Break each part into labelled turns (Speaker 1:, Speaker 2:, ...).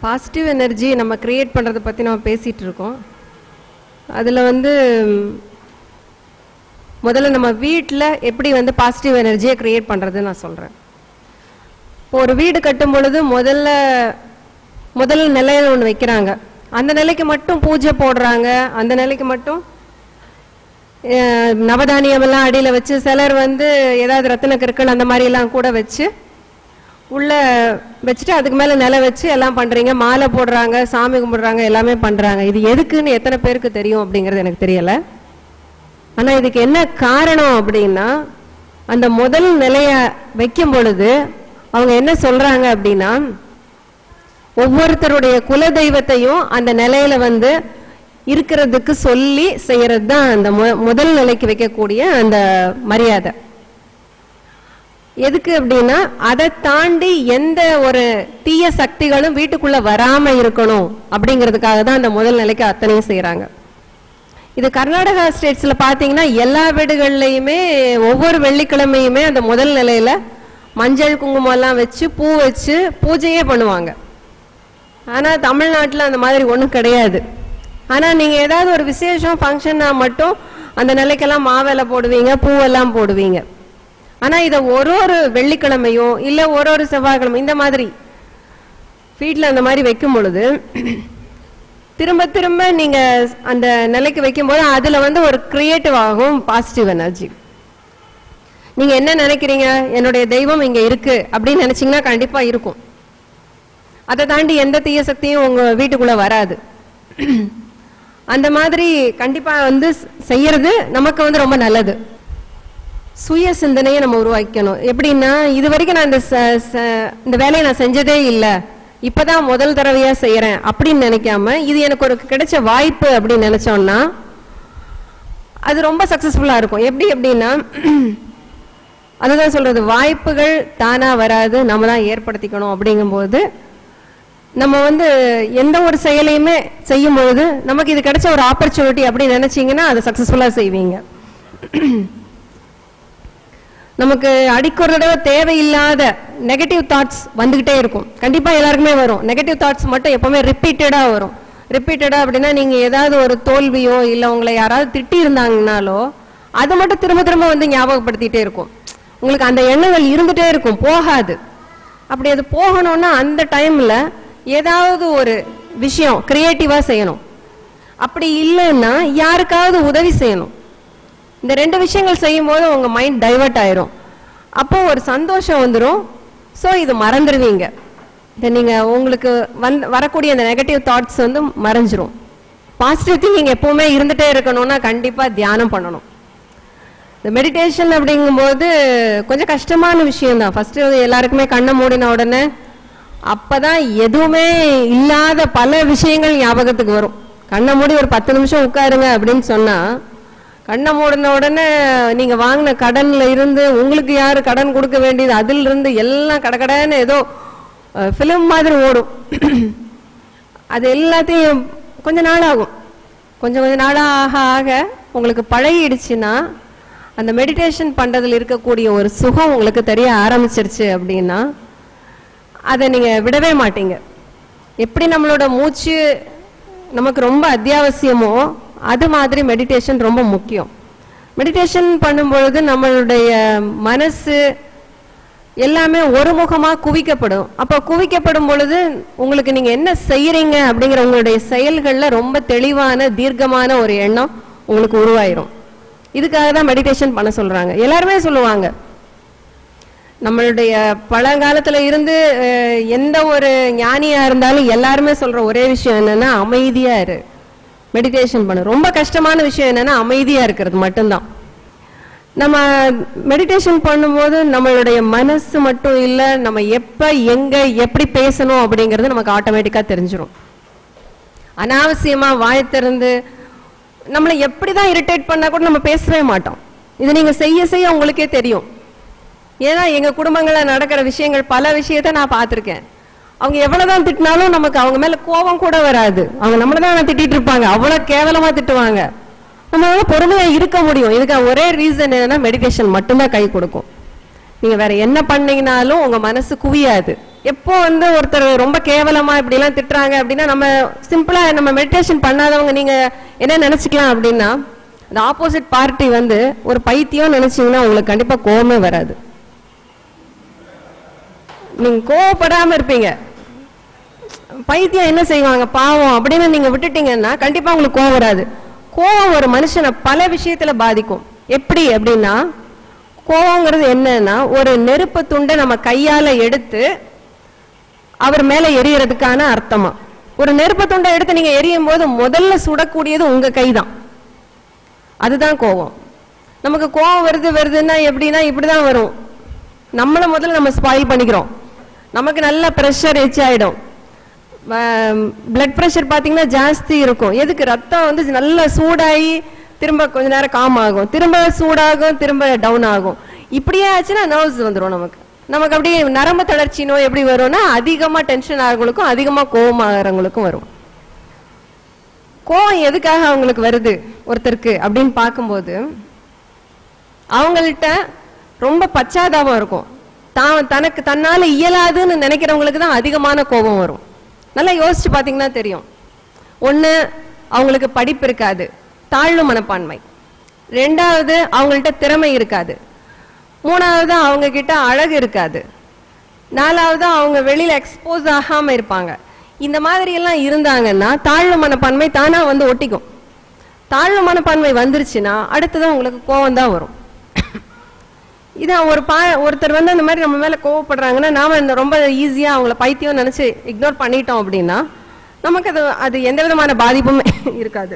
Speaker 1: positive energy நம்ம create பண்ணுறதை பற்றி நம்ம பேசிகிட்டு இருக்கோம் அதில் வந்து ம், முதல்ல நம்ம வீட்டில் எப்படி வந்து பாசிட்டிவ் எனர்ஜியை கிரியேட் பண்ணுறது நான் சொல்கிறேன் இப்போ ஒரு வீடு கட்டும் பொழுது முதல்ல முதல் நிலையில ஒன்று வைக்கிறாங்க அந்த நிலைக்கு மட்டும் பூஜை போடுறாங்க அந்த நிலைக்கு மட்டும் அஹ், நவதானியம் எல்லாம் அடியில் வச்சு சிலர் வந்து ஏதாவது ரத்தின கற்கள் அந்த மாதிரி எல்லாம் கூட வச்சு உள்ள வச்சுட்டு அதுக்கு மேலே நிலை வச்சு எல்லாம் பண்ணுறீங்க மாலை போடுறாங்க சாமி கும்பிடுறாங்க எல்லாமே பண்ணுறாங்க இது எதுக்குன்னு எத்தனை பேருக்கு தெரியும் அப்படிங்கிறது எனக்கு தெரியலை ஆனால் இதுக்கு என்ன காரணம் அப்படின்னா அந்த முதல் நிலையை வைக்கும் பொழுது அவங்க என்ன சொல்றாங்க அப்படின்னா ஒவ்வொருத்தருடைய குல தெய்வத்தையும் அந்த நிலையில வந்து இருக்கிறதுக்கு சொல்லி செய்யறது தான் அந்த மு- முதல் நிலைக்கு வைக்கக்கூடிய அந்த மரியாதை எதுக்கு அப்படின்னா அதை தாண்டி எந்த ஒரு தீய சக்திகளும் வீட்டுக்குள்ள வராம இருக்கணும் அப்படிங்கிறதுக்காக தான் அந்த முதல் நிலைக்கு அத்தனையும் செய்றாங்க இது கர்நாடகா ஸ்டேட்ஸ்ல பாத்தீங்கன்னா எல்லா வீடுகள்லையுமே ஒவ்வொரு வெள்ளிக்கிழமையுமே அந்த முதல் நிலையில மஞ்சள் குங்குமம் எல்லாம் வச்சு பூ வச்சு பூஜையே பண்ணுவாங்க ஆனா தமிழ்நாட்டுல அந்த மாதிரி ஒண்ணும் கிடையாது ஆனா நீங்க ஏதாவது ஒரு விசேஷம் ஃபங்க்ஷன்னா மட்டும் அந்த நிலைக்கெல்லாம் மாவேலை போடுவீங்க பூவெல்லாம் போடுவீங்க ஆனா இதை ஒரு ஒரு வெள்ளிக்கிழமையும் இல்ல ஒரு ஒரு செவ்வாய்க்கிழமை இந்த மாதிரி வீட்டில் அந்த மாதிரி வைக்கும் பொழுது திரும்ப திரும்ப நீங்க அந்த நிலைக்கு வைக்கும்போது அதுல வந்து ஒரு கிரியேட்டிவ் ஆகும் பாசிட்டிவ் எனர்ஜி நீங்க என்ன நினைக்கிறீங்க என்னுடைய தெய்வம் இங்க இருக்கு அப்படின்னு நினைச்சீங்கன்னா கண்டிப்பா இருக்கும் அதை தாண்டி எந்த தீய சக்தியும் உங்க வீட்டுக்குள்ள வராது அந்த மாதிரி கண்டிப்பா வந்து செய்யறது நமக்கு வந்து ரொம்ப நல்லது சுய சிந்தனையை நம்ம உருவாக்கணும் எப்படின்னா இது வரைக்கும் நான் இந்த ச- ச- இந்த வேலையை நான் செஞ்சதே இல்லை இப்பதான் முதல் தடவையா செய்யறேன் அப்படின்னு நினைக்காம இது எனக்கு ஒரு கிடைச்ச வாய்ப்பு அப்படின்னு நினைச்சோம்னா அது ரொம்ப சக்சஸ்ஃபுல்லா இருக்கும் எப்படி எப்படின்னா அதுதான் சொல்றது வாய்ப்புகள் தானா வராது நம்ம தான் ஏற்படுத்திக்கணும் அப்படிங்கும்போது நம்ம வந்து எந்த ஒரு செயலையுமே செய்யும் பொழுது நமக்கு இது கிடைச்ச ஒரு ஆப்பர்ச்சுனிட்டி அப்படின்னு நினைச்சீங்கன்னா அதை சக்சஸ்ஃபுல்லா செய்வீங்க நமக்கு அடிக்கொரு தடவை தேவையில்லாத நெகட்டிவ் தாட்ஸ் வந்துகிட்டே இருக்கும் கண்டிப்பா எல்லாருக்குமே வரும் நெகட்டிவ் தாட்ஸ் மட்டும் எப்பவுமே ரிப்பீட்டடா வரும் ரிப்பீட்டடா அப்படின்னா நீங்க ஏதாவது ஒரு தோல்வியோ இல்ல உங்களை யாராவது திட்டி இருந்தாங்கனாலோ அது மட்டும் திரும்ப திரும்ப வந்து ஞாபகப்படுத்திட்டே இருக்கும் உங்களுக்கு அந்த எண்ணங்கள் இருந்துட்டே இருக்கும் போகாது அப்படி அது போகணும்னா அந்த டைம்ல ஏதாவது ஒரு விஷயம் கிரியேட்டிவா செய்யணும் அப்படி இல்லைன்னா யாருக்காவது உதவி செய்யணும் இந்த ரெண்டு விஷயங்கள் செய்யும்போது உங்க மைண்ட் டைவர்ட் ஆயிரும் அப்போ ஒரு சந்தோஷம் வந்துடும் ஸோ இது மறந்துடுவீங்க இதை நீங்க உங்களுக்கு வந்து வரக்கூடிய அந்த நெகட்டிவ் தாட்ஸ் வந்து மறைஞ்சிரும் பாசிட்டிவ் திங்கிங் எப்பவுமே இருந்துட்டே இருக்கணும்னா கண்டிப்பா தியானம் பண்ணணும் இந்த மெடிடேஷன் அப்படிங்கும்போது கொஞ்சம் கஷ்டமான விஷயம் தான் ஃபர்ஸ்ட் எல்லாருக்குமே கண்ணை மூடின உடனே அப்பதான் எதுவுமே இல்லாத பல விஷயங்கள் ஞாபகத்துக்கு வரும் கண்ணை மூடி ஒரு பத்து நிமிஷம் உட்காருங்க அப்படின்னு சொன்னா கண்ணை மூடின உடனே நீங்க வாங்கின கடன்ல இருந்து உங்களுக்கு யாரு கடன் கொடுக்க வேண்டியது அதில் இருந்து எல்லாம் கடகடன்னு ஏதோ ஃபிலிம் மாதிரி ஓடும் அது எல்லாத்தையும் கொஞ்ச நாள் ஆகும் கொஞ்சம் கொஞ்ச நாளா ஆக ஆக உங்களுக்கு பழகிடுச்சுன்னா அந்த மெடிடேஷன் பண்றதுல இருக்கக்கூடிய ஒரு சுகம் உங்களுக்கு தெரிய ஆரம்பிச்சிருச்சு அப்படின்னா அதை நீங்க விடவே மாட்டீங்க எப்படி நம்மளோட மூச்சு நமக்கு ரொம்ப அத்தியாவசியமோ அது மாதிரி மெடிடேஷன் ரொம்ப முக்கியம் மெடிடேஷன் பண்ணும்பொழுது நம்மளுடைய மனசு எல்லாமே ஒருமுகமா குவிக்கப்படும் அப்போ குவிக்கப்படும் பொழுது உங்களுக்கு நீங்க என்ன செய்யறீங்க அப்படிங்கிற உங்களுடைய செயல்கள்ல ரொம்ப தெளிவான தீர்க்கமான ஒரு எண்ணம் உங்களுக்கு உருவாயிரும் இதுக்காக தான் மெடிடேஷன் பண்ண சொல்றாங்க எல்லாருமே சொல்லுவாங்க நம்மளுடைய பழங்காலத்துல இருந்து அஹ், எந்த ஒரு ஞானியா இருந்தாலும் எல்லாருமே சொல்ற ஒரே விஷயம் என்னன்னா அமைதியா இரு மெடிடேஷன் பண்ணு ரொம்ப கஷ்டமான விஷயம் என்னன்னா அமைதியா இருக்கிறது மட்டும்தான் நம்ம மெடிடேஷன் பண்ணும்போது நம்மளுடைய மனசு மட்டும் இல்ல நம்ம எப்ப எங்க எப்படி பேசணும் அப்படிங்கிறது நமக்கு ஆட்டோமேட்டிக்கா தெரிஞ்சிரும் அனாவசியமா வாய் திறந்து நம்மளை எப்படிதான் இரிட்டேட் பண்ணா கூட நம்ம பேசவே மாட்டோம் இது நீங்க செய்ய செய்ய உங்களுக்கே தெரியும் ஏன்னா எங்க குடும்பங்கள்ல நடக்கிற விஷயங்கள் பல விஷயத்த நான் பார்த்திருக்கேன் அவங்க எவ்வளவுதான் திட்டினாலும் நமக்கு அவங்க மேல கோபம் கூட வராது அவங்க நம்மள தான் திட்டிட்டு இருப்பாங்க அவ்வளவு கேவலமா திட்டுவாங்க நம்மளால பொறுமையா இருக்க முடியும் இதுக்கு ஒரே ரீசன் என்னன்னா மெடிடேஷன் மட்டும்தான் கை கொடுக்கும் நீங்க வேற என்ன பண்ணீங்கனாலும் உங்க மனசு குவியாது எப்போ வந்து ஒருத்தர் ரொம்ப கேவலமா இப்படிலாம் திட்டுறாங்க அப்படின்னா நம்ம சிம்பிளா நம்ம மெடிடேஷன் பண்ணாதவங்க நீங்க என்ன நினைச்சுக்கலாம் அப்படின்னா அந்த ஆப்போசிட் பார்ட்டி வந்து ஒரு பைத்தியம் நினைச்சீங்கன்னா உங்களுக்கு கண்டிப்பா கோவமே வராது நீங்க கோவப்படாம இருப்பீங்க பைத்தியம் என்ன செய்வாங்க பாவம் அப்படின்னு நீங்க விட்டுட்டீங்கன்னா கண்டிப்பா உங்களுக்கு கோவம் வராது கோவம் ஒரு மனுஷனை பல விஷயத்துல பாதிக்கும் எப்படி அப்படின்னா கோவங்கிறது என்னன்னா ஒரு நெருப்பு துண்டை நம்ம கையால எடுத்து அவர் மேல எரியறதுக்கான அர்த்தமா ஒரு நெருப்பு துண்டை எடுத்து நீங்க எரியும் போது முதல்ல சுடக்கூடியது உங்க கைதான் அதுதான் கோவம் நமக்கு கோவம் வருது வருதுன்னா எப்படின்னா இப்படிதான் வரும் நம்மள முதல்ல நம்ம ஸ்பாயில் பண்ணிக்கிறோம் நமக்கு நல்ல ப்ரெஷர் எச் ஆயிடும் பிளட் ப்ரெஷர் பார்த்தீங்கன்னா ஜாஸ்தி இருக்கும் எதுக்கு ரத்தம் வந்து நல்லா சூடாகி திரும்ப கொஞ்ச நேரம் காம் ஆகும் திரும்ப சூடாகும் திரும்ப டவுன் ஆகும் இப்படியே ஆச்சுன்னா நர்வ்ஸ் வந்துடும் நமக்கு நமக்கு அப்படியே நரம்பு தளர்ச்சி நோய் எப்படி வரும்னா அதிகமாக டென்ஷன் ஆகிறவங்களுக்கும் அதிகமாக கோவம் ஆகிறவங்களுக்கும் வரும் கோவம் எதுக்காக அவங்களுக்கு வருது ஒருத்தருக்கு அப்படின்னு பார்க்கும்போது அவங்கள்ட்ட ரொம்ப பச்சாதாபம் இருக்கும் தான் தனக்கு தன்னால இயலாதுன்னு நினைக்கிறவங்களுக்கு தான் அதிகமான கோபம் வரும் நல்லா யோசிச்சு பார்த்தீங்கன்னா தெரியும் ஒன்று அவங்களுக்கு படிப்பு இருக்காது தாழ்வு மனப்பான்மை ரெண்டாவது அவங்கள்ட்ட திறமை இருக்காது மூணாவது அவங்க கிட்ட அழகு இருக்காது நாலாவது அவங்க வெளியில எக்ஸ்போஸ் ஆகாம இருப்பாங்க இந்த மாதிரி எல்லாம் இருந்தாங்கன்னா தாழ்வு மனப்பான்மை தானா வந்து ஒட்டிக்கும் தாழ்வு மனப்பான்மை வந்துருச்சுன்னா அடுத்ததான் உங்களுக்கு கோவம் தான் வரும் இதான் ஒரு பா ஒருத்தர் வந்து அந்த மாதிரி நம்ம மேல கோவப்படுறாங்கன்னா நாம இந்த ரொம்ப ஈஸியா அவங்கள பைத்தியம் நினைச்சு இக்னோர் பண்ணிட்டோம் அப்படின்னா நமக்கு அது அது எந்த விதமான பாதிப்புமே இருக்காது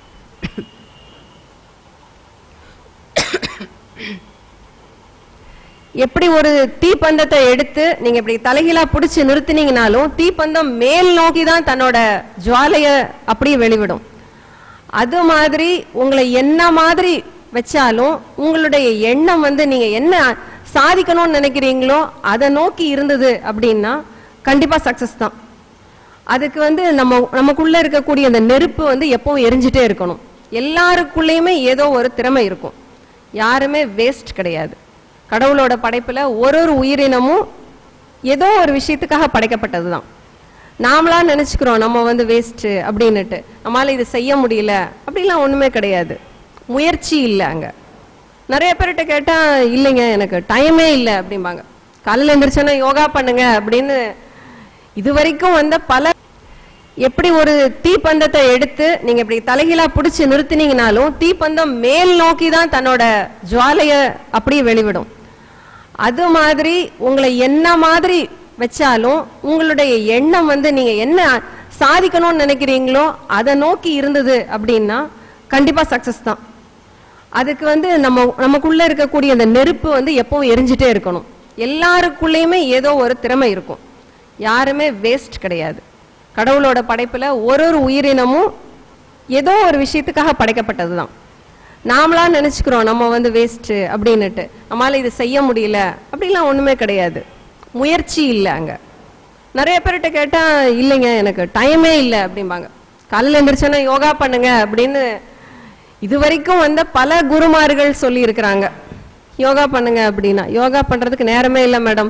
Speaker 1: எப்படி ஒரு தீப்பந்தத்தை எடுத்து நீங்க இப்படி தலைகீழா பிடிச்சு நிறுத்தினீங்கனாலும் தீப்பந்தம் மேல் நோக்கி தான் தன்னோட ஜுவாலைய அப்படியே வெளிவிடும் அது மாதிரி உங்களை என்ன மாதிரி வச்சாலும் உங்களுடைய எண்ணம் வந்து நீங்க என்ன சாதிக்கணும்னு நினைக்கிறீங்களோ அதை நோக்கி இருந்தது அப்படின்னா கண்டிப்பா சக்சஸ் தான் அதுக்கு வந்து நம்ம நமக்குள்ள இருக்கக்கூடிய அந்த நெருப்பு வந்து எப்பவும் எரிஞ்சிட்டே இருக்கணும் எல்லாருக்குள்ளேயுமே ஏதோ ஒரு திறமை இருக்கும் யாருமே வேஸ்ட் கிடையாது கடவுளோட படைப்புல ஒரு ஒரு உயிரினமும் ஏதோ ஒரு விஷயத்துக்காக படைக்கப்பட்டது தான் நாமளா நினைச்சுக்கிறோம் நம்ம வந்து வேஸ்ட் அப்படின்னுட்டு நம்மளால இது செய்ய முடியல அப்படிலாம் ஒண்ணுமே கிடையாது முயற்சி இல்லை அங்க நிறைய பேர்கிட்ட கேட்டா இல்லைங்க எனக்கு டைமே இல்லை அப்படிம்பாங்க காலையில் எழுந்திரிச்சோன்னா யோகா பண்ணுங்க அப்படின்னு இது வரைக்கும் வந்த பல எப்படி ஒரு தீப்பந்தத்தை எடுத்து நீங்க இப்படி தலைகீழா பிடிச்சு நிறுத்தினீங்கனாலும் தீப்பந்தம் மேல் நோக்கி தான் தன்னோட ஜுவாலைய அப்படியே வெளிவிடும் அது மாதிரி உங்களை என்ன மாதிரி வச்சாலும் உங்களுடைய எண்ணம் வந்து நீங்க என்ன சாதிக்கணும்னு நினைக்கிறீங்களோ அதை நோக்கி இருந்தது அப்படின்னா கண்டிப்பா சக்சஸ் தான் அதுக்கு வந்து நம்ம நமக்குள்ள இருக்கக்கூடிய அந்த நெருப்பு வந்து எப்பவும் எரிஞ்சிட்டே இருக்கணும் எல்லாருக்குள்ளேயுமே ஏதோ ஒரு திறமை இருக்கும் யாருமே வேஸ்ட் கிடையாது கடவுளோட படைப்புல ஒரு ஒரு உயிரினமும் ஏதோ ஒரு விஷயத்துக்காக படைக்கப்பட்டது தான் நாமளா நினைச்சுக்கிறோம் நம்ம வந்து வேஸ்ட் அப்படின்னுட்டு நம்மளால இது செய்ய முடியல அப்படிலாம் ஒண்ணுமே கிடையாது முயற்சி இல்லை அங்க நிறைய பேர்கிட்ட கேட்டா இல்லைங்க எனக்கு டைமே இல்லை அப்படிம்பாங்க காலையில் எழுந்திரிச்சோன்னா யோகா பண்ணுங்க அப்படின்னு இது வரைக்கும் வந்த பல குருமார்கள் சொல்லி இருக்கிறாங்க யோகா பண்ணுங்க அப்படின்னா யோகா பண்றதுக்கு நேரமே இல்லை மேடம்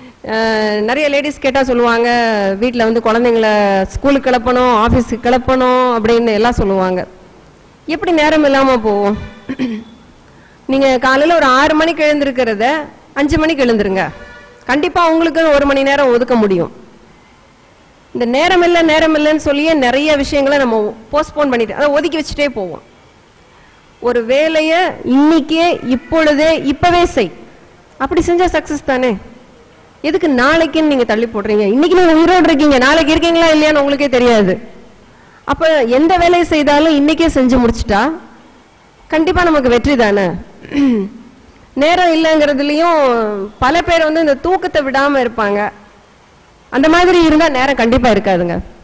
Speaker 1: நிறைய லேடிஸ் கேட்டால் சொல்லுவாங்க வீட்டில் வந்து குழந்தைங்கள ஸ்கூலுக்கு கிளப்பணும் ஆஃபீஸுக்கு கிளப்பணும் அப்படின்னு எல்லாம் சொல்லுவாங்க எப்படி நேரம் இல்லாமல் போகும் நீங்கள் காலையில் ஒரு ஆறு மணிக்கு எழுந்திருக்கிறத அஞ்சு மணிக்கு எழுந்துருங்க கண்டிப்பாக உங்களுக்கு ஒரு மணி நேரம் ஒதுக்க முடியும் இந்த நேரம் இல்லை நேரம் இல்லைன்னு சொல்லியே நிறைய விஷயங்களை நம்ம போஸ்ட்போன் பண்ணிட்டு அதை ஒதுக்கி வச்சுட்டே போவோம் ஒரு வேலையை இன்னைக்கே இப்பொழுதே இப்பவே செய் அப்படி செஞ்சா சக்சஸ் தானே எதுக்கு நாளைக்குன்னு நீங்க தள்ளி போடுறீங்க இன்னைக்கு நீங்க உயிரோடு இருக்கீங்க நாளைக்கு இருக்கீங்களா இல்லையான்னு உங்களுக்கே தெரியாது அப்ப எந்த வேலையை செய்தாலும் இன்னைக்கே செஞ்சு முடிச்சிட்டா கண்டிப்பா நமக்கு வெற்றி தானே நேரம் இல்லைங்கிறதுலயும் பல பேர் வந்து இந்த தூக்கத்தை விடாம இருப்பாங்க அந்த மாதிரி இருந்தா நேரம் கண்டிப்பா இருக்காதுங்க